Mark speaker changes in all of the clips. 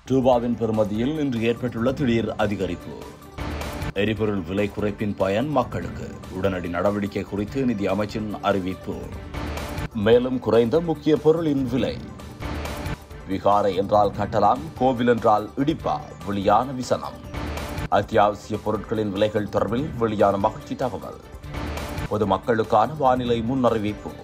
Speaker 1: ரூபாவின் பெறுமதியில் இன்று ஏற்பட்டுள்ள திடீர் அதிகரிப்பு எரிபொருள் விலை குறைப்பின் பயன் மக்களுக்கு உடனடி நடவடிக்கை குறித்து நிதி அமைச்சின் அறிவிப்பு மேலும் குறைந்த முக்கிய பொருளின் விலை விகாரை என்றால் கட்டலாம் கோவில் என்றால் இடிப்பா வெளியான விசனம் அத்தியாவசிய பொருட்களின் விலைகள் தொடர்பில் வெளியான மகிழ்ச்சி தகவல் பொதுமக்களுக்கான வானிலை முன்னறிவிப்பு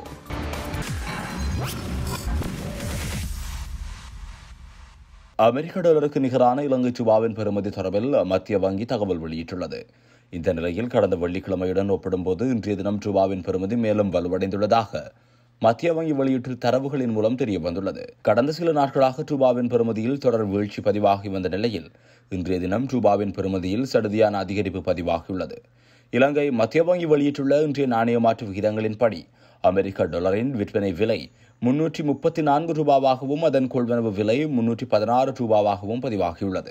Speaker 1: அமெரிக்க டாலருக்கு நிகரான இலங்கை ரூபாவின் பெறுமதி தொடர்பில் மத்திய வங்கி தகவல் வெளியிட்டுள்ளது இந்த நிலையில் கடந்த வெள்ளிக்கிழமையுடன் ஒப்பிடும்போது இன்றைய தினம் ரூபாவின் பெறுமதி மேலும் வலுவடைந்துள்ளதாக மத்திய வங்கி வெளியிட்ட தரவுகளின் மூலம் தெரிய வந்துள்ளது கடந்த சில நாட்களாக ரூபாவின் பெறுமதியில் தொடர் வீழ்ச்சி பதிவாகி வந்த நிலையில் இன்றைய தினம் ரூபாவின் பெறுமதியில் சடுதியான அதிகரிப்பு பதிவாகியுள்ளது இலங்கை மத்திய வங்கி வெளியிட்டுள்ள இன்றைய நாணய மாற்று விகிதங்களின்படி அமெரிக்க டாலரின் விற்பனை விலை முன்னூற்றி முப்பத்தி நான்கு ரூபாவாகவும் அதன் கொள்வனவு விலை முன்னூற்றி பதினாறு ரூபாவாகவும் பதிவாகியுள்ளது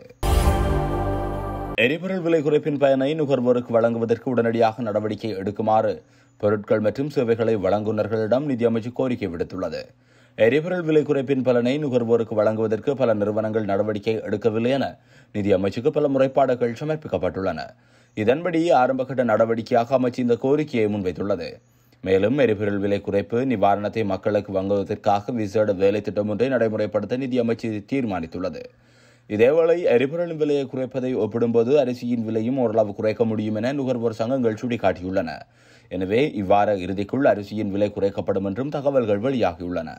Speaker 1: எரிபொருள் விலை குறைப்பின் பயனை நுகர்வோருக்கு வழங்குவதற்கு உடனடியாக நடவடிக்கை எடுக்குமாறு பொருட்கள் மற்றும் சேவைகளை வழங்குநர்களிடம் நிதி அமைச்சு கோரிக்கை விடுத்துள்ளது எரிபொருள் விலை குறைப்பின் பலனை நுகர்வோருக்கு வழங்குவதற்கு பல நிறுவனங்கள் நடவடிக்கை எடுக்கவில்லை என நிதி அமைச்சுக்கு பல முறைப்பாடுகள் சமர்ப்பிக்கப்பட்டுள்ளன இதன்படி ஆரம்பகட்ட நடவடிக்கையாக அமைச்சு இந்த கோரிக்கையை முன்வைத்துள்ளது மேலும் எரிபொருள் விலை குறைப்பு நிவாரணத்தை மக்களுக்கு வழங்குவதற்காக விசேட வேலை திட்டம் ஒன்றை நடைமுறைப்படுத்த நிதி அமைச்சு தீர்மானித்துள்ளது இதேவேளை எரிபொருளின் விலையை குறைப்பதை ஒப்பிடும்போது அரிசியின் விலையும் ஓரளவு குறைக்க முடியும் என நுகர்வோர் சங்கங்கள் சுட்டிக்காட்டியுள்ளன எனவே இவ்வார இறுதிக்குள் அரிசியின் விலை குறைக்கப்படும் என்றும் தகவல்கள் வெளியாகியுள்ளன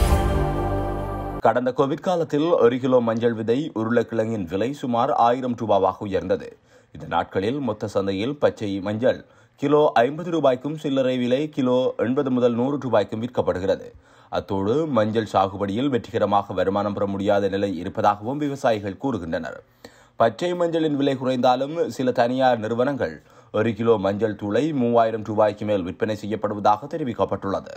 Speaker 1: கடந்த கோவிட் காலத்தில் ஒரு கிலோ மஞ்சள் விதை உருளைக்கிழங்கின் விலை சுமார் ஆயிரம் ரூபாவாக உயர்ந்தது இந்த நாட்களில் மொத்த சந்தையில் பச்சை மஞ்சள் கிலோ ஐம்பது ரூபாய்க்கும் சில்லறை விலை கிலோ எண்பது முதல் நூறு ரூபாய்க்கும் விற்கப்படுகிறது அத்தோடு மஞ்சள் சாகுபடியில் வெற்றிகரமாக வருமானம் பெற முடியாத நிலை இருப்பதாகவும் விவசாயிகள் கூறுகின்றனர் பச்சை மஞ்சளின் விலை குறைந்தாலும் சில தனியார் நிறுவனங்கள் ஒரு கிலோ மஞ்சள் தூளை மூவாயிரம் ரூபாய்க்கு மேல் விற்பனை செய்யப்படுவதாக தெரிவிக்கப்பட்டுள்ளது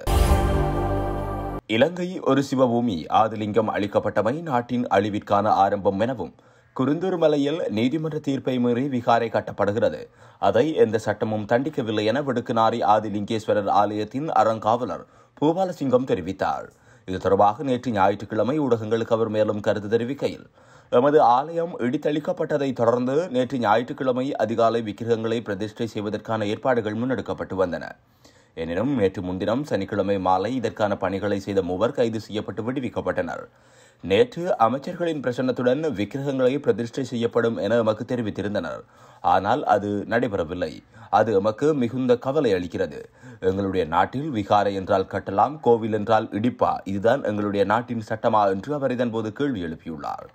Speaker 1: இலங்கை ஒரு சிவபூமி ஆதிலிங்கம் அளிக்கப்பட்டமை நாட்டின் அழிவிற்கான ஆரம்பம் எனவும் குருந்தூர் மலையில் நீதிமன்ற தீர்ப்பை மீறி விகாரை கட்டப்படுகிறது அதை எந்த சட்டமும் தண்டிக்கவில்லை என விடுக்குநாரி ஆதிலிங்கேஸ்வரர் ஆலயத்தின் அறங்காவலர் பூபாலசிங்கம் தெரிவித்தார் இது தொடர்பாக நேற்று ஞாயிற்றுக்கிழமை ஊடகங்களுக்கு அவர் மேலும் கருத்து தெரிவிக்கையில் எமது ஆலயம் இடித்தளிக்கப்பட்டதை தொடர்ந்து நேற்று ஞாயிற்றுக்கிழமை அதிகாலை விக்கிரகங்களை பிரதிஷ்டை செய்வதற்கான ஏற்பாடுகள் முன்னெடுக்கப்பட்டு வந்தன எனினும் நேற்று முன்தினம் சனிக்கிழமை மாலை இதற்கான பணிகளை செய்த மூவர் கைது செய்யப்பட்டு விடுவிக்கப்பட்டனர் நேற்று அமைச்சர்களின் பிரசன்னத்துடன் விக்கிரகங்களை பிரதிஷ்டை செய்யப்படும் என எமக்கு தெரிவித்திருந்தனர் ஆனால் அது நடைபெறவில்லை அது எமக்கு மிகுந்த கவலை அளிக்கிறது எங்களுடைய நாட்டில் விகாரை என்றால் கட்டலாம் கோவில் என்றால் இடிப்பா இதுதான் எங்களுடைய நாட்டின் சட்டமா என்று அவர் இதன்போது கேள்வி எழுப்பியுள்ளார்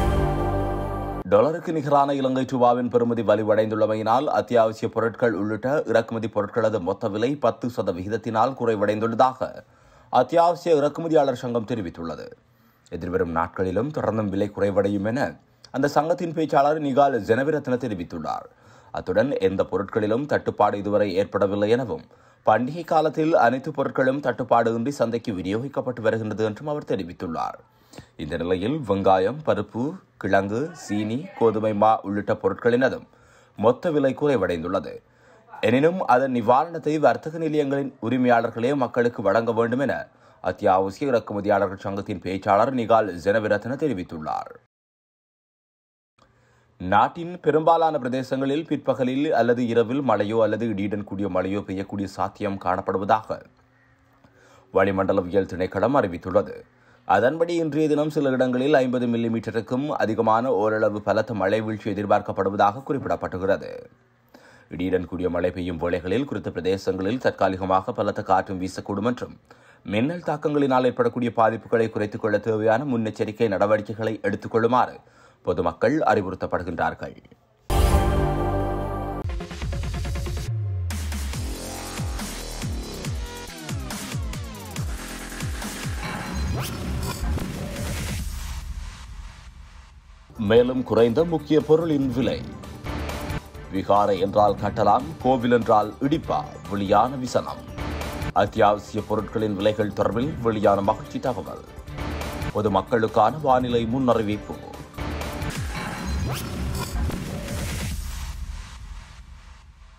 Speaker 1: டாலருக்கு நிகரான இலங்கை ரூபாவின் பெறுமதி வலிவடைந்துள்ளமையினால் அத்தியாவசிய பொருட்கள் உள்ளிட்ட இறக்குமதி பொருட்களது மொத்த விலை பத்து சதவிகிதத்தினால் குறைவடைந்துள்ளதாக அத்தியாவசிய இறக்குமதியாளர் சங்கம் தெரிவித்துள்ளது எதிர்வரும் நாட்களிலும் தொடர்ந்தும் விலை குறைவடையும் என அந்த சங்கத்தின் பேச்சாளர் நிகால் ஜெனவிரத்ன தெரிவித்துள்ளார் அத்துடன் எந்த பொருட்களிலும் தட்டுப்பாடு இதுவரை ஏற்படவில்லை எனவும் பண்டிகை காலத்தில் அனைத்து பொருட்களும் தட்டுப்பாடு இன்றி சந்தைக்கு விநியோகிக்கப்பட்டு வருகின்றது என்றும் அவர் தெரிவித்துள்ளார் இந்த நிலையில் வெங்காயம் பருப்பு கிழங்கு சீனி கோதுமை மா உள்ளிட்ட பொருட்களினதும் மொத்த விலை குறைவடைந்துள்ளது எனினும் அதன் நிவாரணத்தை வர்த்தக நிலையங்களின் உரிமையாளர்களே மக்களுக்கு வழங்க வேண்டும் என அத்தியாவசிய இறக்குமதியாளர்கள் சங்கத்தின் பேச்சாளர் நிகால் ஜெனவிரத்ன தெரிவித்துள்ளார் நாட்டின் பெரும்பாலான பிரதேசங்களில் பிற்பகலில் அல்லது இரவில் மழையோ அல்லது இடியுடன் கூடிய மழையோ பெய்யக்கூடிய சாத்தியம் காணப்படுவதாக வளிமண்டலவியல் திணைக்களம் அறிவித்துள்ளது அதன்படி இன்றைய தினம் சில இடங்களில் ஐம்பது மில்லி மீட்டருக்கும் அதிகமான ஓரளவு பலத்த மழை வீழ்ச்சி எதிர்பார்க்கப்படுவதாக குறிப்பிடப்பட்டுகிறது இடியுடன் கூடிய மழை பெய்யும் வேளைகளில் குறித்த பிரதேசங்களில் தற்காலிகமாக பலத்த காற்றும் வீசக்கூடும் என்றும் மின்னல் தாக்கங்களினால் ஏற்படக்கூடிய பாதிப்புகளை குறைத்துக் கொள்ள தேவையான முன்னெச்சரிக்கை நடவடிக்கைகளை எடுத்துக் கொள்ளுமாறு பொதுமக்கள் அறிவுறுத்தப்படுகின்றார்கள் மேலும் குறைந்த முக்கிய பொருளின் விலை விகாரை என்றால் கட்டலாம் கோவில் என்றால் இடிப்பா வெளியான விசனம் அத்தியாவசிய பொருட்களின் விலைகள் தொடர்பில் வெளியான மகிழ்ச்சி தகவல் பொதுமக்களுக்கான வானிலை முன்னறிவிப்பு